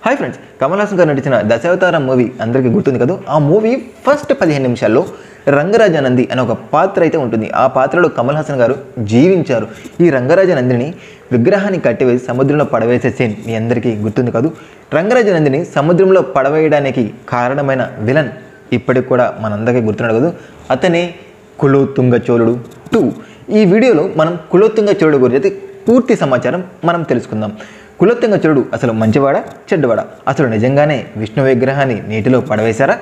hi friends Kamal Haasan గారు నటించిన దశావతారం movie అందరికీ గుర్తుంది కదా ఆ మూవీ ఫస్ట్ పదిహేను నిమిషాల్లో రంగరాజానంది అనే ఒక పాత్ర అయితే ఉంటుంది ఆ పాత్రలో కమల్ హాసన్ గారు జీవించారు ఈ రంగరాజానందిని విగ్రహాన్ని కట్టివేసి సముద్రంలో పడవేసే సీన్ మీ అందరికీ గుర్తుంది కాదు రంగరాజానందిని సముద్రంలో పడవేయడానికి కారణమైన విలన్ ఇప్పటికి కూడా మనందరికీ గుర్తున్నాడు కదా అతనే కులోతుంగ చోళుడు టూ ఈ వీడియోలో మనం కులోతుంగ చోళుడు గురించి అయితే పూర్తి సమాచారం మనం తెలుసుకుందాం కులోతుంగ చోళుడు అసలు మంచివాడా చెడ్డవాడా అసలు నిజంగానే విష్ణు విగ్రహాన్ని నీటిలో పడవేశారా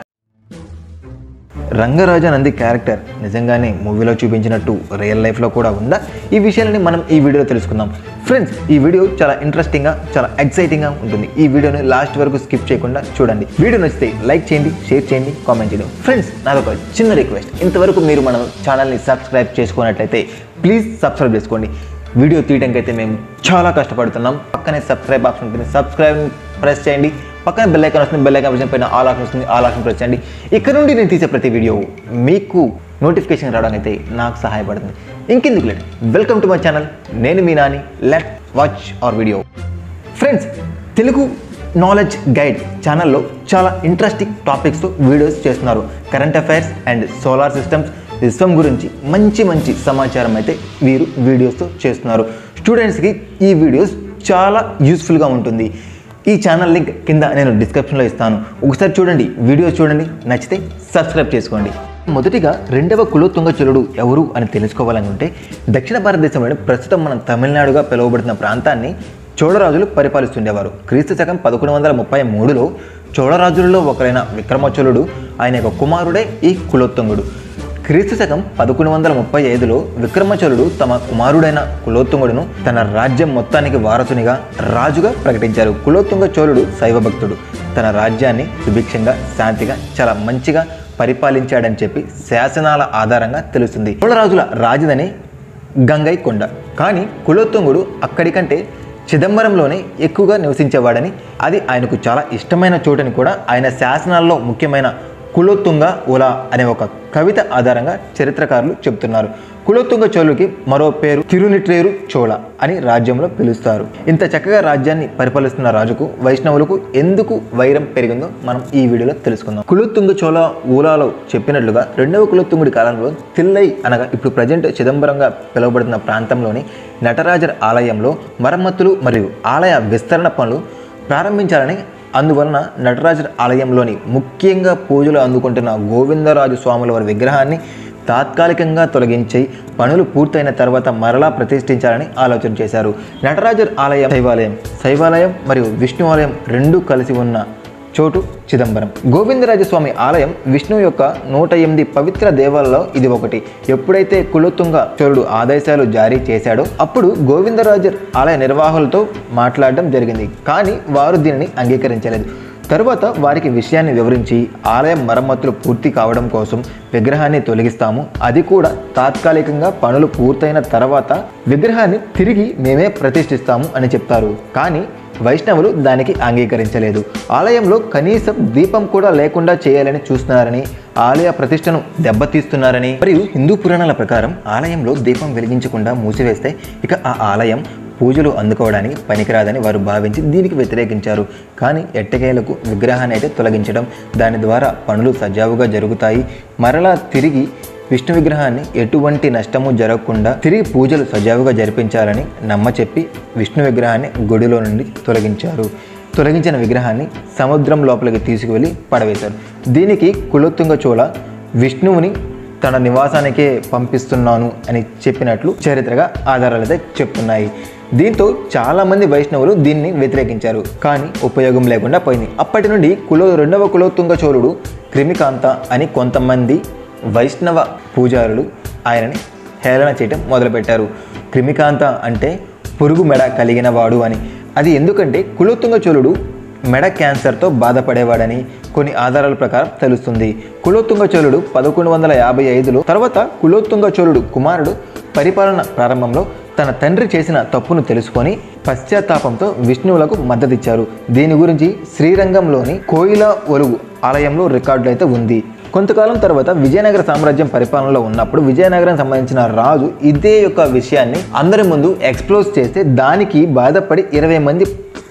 రంగరాజానంది క్యారెక్టర్ నిజంగానే మూవీలో చూపించినట్టు రియల్ లైఫ్లో కూడా ఉందా ఈ విషయాలని మనం ఈ వీడియోలో తెలుసుకుందాం ఫ్రెండ్స్ ఈ వీడియో చాలా ఇంట్రెస్టింగ్గా చాలా ఎక్సైటింగ్గా ఉంటుంది ఈ వీడియోని లాస్ట్ వరకు స్కిప్ చేయకుండా చూడండి వీడియో నచ్చితే లైక్ చేయండి షేర్ చేయండి కామెంట్ చేయండి ఫ్రెండ్స్ నాదొక చిన్న రిక్వెస్ట్ ఇంతవరకు మీరు మన ఛానల్ని సబ్స్క్రైబ్ చేసుకున్నట్లయితే ప్లీజ్ సబ్స్క్రైబ్ చేసుకోండి వీడియో తీయడానికి అయితే మేము చాలా కష్టపడుతున్నాం పక్కనే సబ్స్క్రైబ్ ఆప్షన్ ఉంటుంది సబ్స్క్రైబ్ ప్రెస్ చేయండి పక్కన బెల్ ఐకాన్ వస్తుంది బెల్ ఐకాన్ పైన ఆల్ ఆప్షన్ వస్తుంది ఆల్ ఆప్షన్ ప్రెస్ చేయండి ఇక్కడ నుండి నేను తీసే ప్రతి వీడియో మీకు నోటిఫికేషన్ రావడానికి అయితే నాకు సహాయపడుతుంది ఇంకెందుకు లేదు వెల్కమ్ టు మై ఛానల్ నేను మీ Nani let watch our video friends Telugu knowledge guide ఛానల్లో చాలా ఇంట్రెస్టింగ్ టాపిక్స్తో వీడియోస్ చేస్తున్నారు current affairs and solar systems విశ్వం గురించి మంచి మంచి సమాచారం అయితే వీరు వీడియోస్తో చేస్తున్నారు స్టూడెంట్స్కి ఈ వీడియోస్ చాలా యూస్ఫుల్గా ఉంటుంది ఈ ఛానల్ లింక్ కింద నేను డిస్క్రిప్షన్లో ఇస్తాను ఒకసారి చూడండి వీడియోస్ చూడండి నచ్చితే సబ్స్క్రైబ్ చేసుకోండి మొదటిగా రెండవ కులోతుంగ చలుడు ఎవరు అని తెలుసుకోవాలనుకుంటే దక్షిణ భారతదేశంలోని ప్రస్తుతం మనం తమిళనాడుగా పిలువబడుతున్న ప్రాంతాన్ని చోళరాజులు పరిపాలిస్తుండేవారు క్రీస్తు శకం పదకొండు వందల ముప్పై మూడులో చోళరాజులలో ఒకరైన విక్రమచోళుడు ఆయన యొక్క కుమారుడే ఈ కులోత్తుంగుడు క్రీస్తు శకం పదకొండు వందల ముప్పై ఐదులో విక్రమచోళుడు తమ కుమారుడైన కులోత్తుంగుడును తన రాజ్యం మొత్తానికి వారసునిగా రాజుగా ప్రకటించారు కులోత్తుంగ చోళుడు శైవ భక్తుడు తన రాజ్యాన్ని సుభిక్షంగా శాంతిగా చాలా మంచిగా పరిపాలించాడని చెప్పి శాసనాల ఆధారంగా తెలుస్తుంది చోళరాజుల రాజధాని గంగై కొండ కానీ కులోత్తుంగుడు అక్కడికంటే చిదంబరంలోనే ఎక్కువగా నివసించేవాడని అది ఆయనకు చాలా ఇష్టమైన చోటని కూడా ఆయన శాసనాల్లో ముఖ్యమైన కులోత్తుంగ ఉలా అనే ఒక కవిత ఆధారంగా చరిత్రకారులు చెబుతున్నారు కులోత్తుంగ చోళుకి మరో పేరు తిరునిట్రేరు చోళ అని రాజ్యంలో పిలుస్తారు ఇంత చక్కగా రాజ్యాన్ని పరిపాలిస్తున్న రాజుకు వైష్ణవులకు ఎందుకు వైరం పెరిగిందో మనం ఈ వీడియోలో తెలుసుకుందాం కులోత్తుంగ చోళ ఊలాలో చెప్పినట్లుగా రెండవ కులోత్తుంగుడి కాలంలో తిల్లై అనగా ఇప్పుడు ప్రజెంట్ చిదంబరంగా పిలువబడుతున్న ప్రాంతంలోని నటరాజర్ ఆలయంలో మరమ్మతులు మరియు ఆలయ విస్తరణ పనులు ప్రారంభించాలని అందువలన నటరాజర్ ఆలయంలోని ముఖ్యంగా పూజలు అందుకుంటున్న గోవిందరాజు స్వాముల వారి విగ్రహాన్ని తాత్కాలికంగా తొలగించి పనులు పూర్తయిన తర్వాత మరలా ప్రతిష్ఠించాలని ఆలోచన చేశారు నటరాజర్ ఆలయం శైవాలయం శైవాలయం మరియు విష్ణు ఆలయం రెండూ కలిసి ఉన్న చోటు చిదంబరం గోవిందరాజస్వామి ఆలయం విష్ణు యొక్క నూట ఎనిమిది పవిత్ర దేవాలలో ఇది ఒకటి ఎప్పుడైతే కులోతుంగ చోళుడు ఆదేశాలు జారీ చేశాడో అప్పుడు గోవిందరాజర్ ఆలయ నిర్వాహకులతో మాట్లాడడం జరిగింది కానీ వారు దీనిని అంగీకరించలేదు తరువాత వారికి విషయాన్ని వివరించి ఆలయం మరమ్మతులు పూర్తి కావడం కోసం విగ్రహాన్ని తొలగిస్తాము అది కూడా తాత్కాలికంగా పనులు పూర్తయిన తర్వాత విగ్రహాన్ని తిరిగి మేమే ప్రతిష్ఠిస్తాము అని చెప్తారు కానీ వైష్ణవులు దానికి అంగీకరించలేదు ఆలయంలో కనీసం దీపం కూడా లేకుండా చేయాలని చూస్తున్నారని ఆలయ ప్రతిష్టను దెబ్బతీస్తున్నారని మరియు హిందూ పురాణాల ప్రకారం ఆలయంలో దీపం వెలిగించకుండా మూసివేస్తే ఇక ఆ ఆలయం పూజలు అందుకోవడానికి పనికిరాదని వారు భావించి దీనికి వ్యతిరేకించారు కానీ ఎట్టకేలకు విగ్రహాన్ని అయితే తొలగించడం దాని ద్వారా పనులు సజావుగా జరుగుతాయి మరలా తిరిగి విష్ణు విగ్రహాన్ని ఎటువంటి నష్టము జరగకుండా తిరిగి పూజలు సజావుగా జరిపించాలని నమ్మ చెప్పి విష్ణు విగ్రహాన్ని గుడిలో నుండి తొలగించారు తొలగించిన విగ్రహాన్ని సముద్రం లోపలికి తీసుకువెళ్ళి పడవేశారు దీనికి కులోత్తుంగ చోళ విష్ణువుని తన నివాసానికే పంపిస్తున్నాను అని చెప్పినట్లు చరిత్రగా ఆధారాలు అయితే చెప్తున్నాయి దీంతో చాలామంది వైష్ణవులు దీన్ని వ్యతిరేకించారు కానీ ఉపయోగం లేకుండా పోయింది అప్పటి నుండి కులో రెండవ కులోత్తుంగ చోళుడు క్రిమికాంత అని కొంతమంది వైష్ణవ పూజారులు ఆయనని హేళన చేయటం మొదలుపెట్టారు క్రిమికాంత అంటే పురుగు మెడ కలిగిన వాడు అని అది ఎందుకంటే కులోత్తుంగ చోళుడు మెడ క్యాన్సర్తో బాధపడేవాడని కొన్ని ఆధారాల ప్రకారం తెలుస్తుంది కులోత్తుంగ చోళుడు పదకొండు వందల యాభై ఐదులో తర్వాత కులోత్తుంగ చోళుడు కుమారుడు పరిపాలన ప్రారంభంలో తన తండ్రి చేసిన తప్పును తెలుసుకొని పశ్చాత్తాపంతో విష్ణువులకు మద్దతిచ్చారు దీని గురించి శ్రీరంగంలోని కోయిల ఒలుగు ఆలయంలో రికార్డులు అయితే ఉంది కొంతకాలం తర్వాత విజయనగర సామ్రాజ్యం పరిపాలనలో ఉన్నప్పుడు విజయనగరం సంబంధించిన రాజు ఇదే యొక్క విషయాన్ని అందరి ముందు ఎక్స్ప్లోజ్ చేస్తే దానికి బాధపడి ఇరవై మంది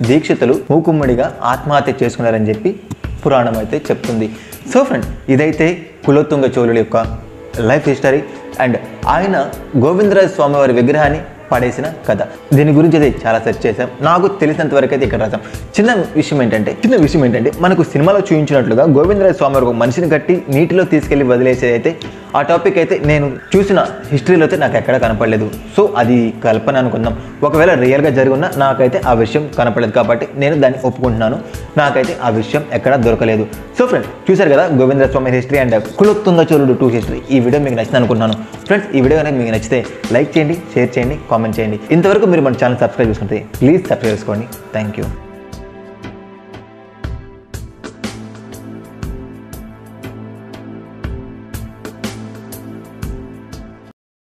దీక్షితులు మూకుమ్మడిగా ఆత్మహత్య చేసుకున్నారని చెప్పి పురాణం అయితే చెప్తుంది సో ఫ్రెండ్ ఇదైతే కులోత్తుంగ చోళుల యొక్క లైఫ్ హిస్టరీ అండ్ ఆయన గోవిందరాజ స్వామి వారి విగ్రహాన్ని పడేసిన కథ దీని గురించి అయితే చాలా సెర్చ్ చేశాం నాకు తెలిసినంత వరకు అయితే ఇక్కడ రాసాం చిన్న విషయం ఏంటంటే చిన్న విషయం ఏంటంటే మనకు సినిమాలో చూపించినట్లుగా గోవిందరాజ స్వామి వారు ఒక మనిషిని కట్టి నీటిలో తీసుకెళ్లి వదిలేసేది అయితే ఆ టాపిక్ అయితే నేను చూసిన హిస్టరీలో అయితే నాకు ఎక్కడ కనపడలేదు సో అది కల్పన అనుకుందాం ఒకవేళ రియల్గా జరిగి ఉన్నా నాకైతే ఆ విషయం కనపడలేదు కాబట్టి నేను దాన్ని ఒప్పుకుంటున్నాను నాకైతే ఆ విషయం ఎక్కడ దొరకలేదు సో ఫ్రెండ్స్ చూశారు కదా గోవిందర స్వామి హిస్టరీ అండ్ కులొత్తుంగ చోరుడు టూ హిస్టరీ ఈ వీడియో మీకు నచ్చింది అనుకుంటున్నాను ఫ్రెండ్స్ ఈ వీడియో కనుక మీకు నచ్చితే లైక్ చేయండి షేర్ చేయండి కామెంట్ చేయండి ఇంతవరకు మీరు మన ఛానల్ సబ్స్క్రైబ్ చేసుకుంటే ప్లీజ్ సబ్స్క్రైబ్ చేసుకోండి థ్యాంక్ యూ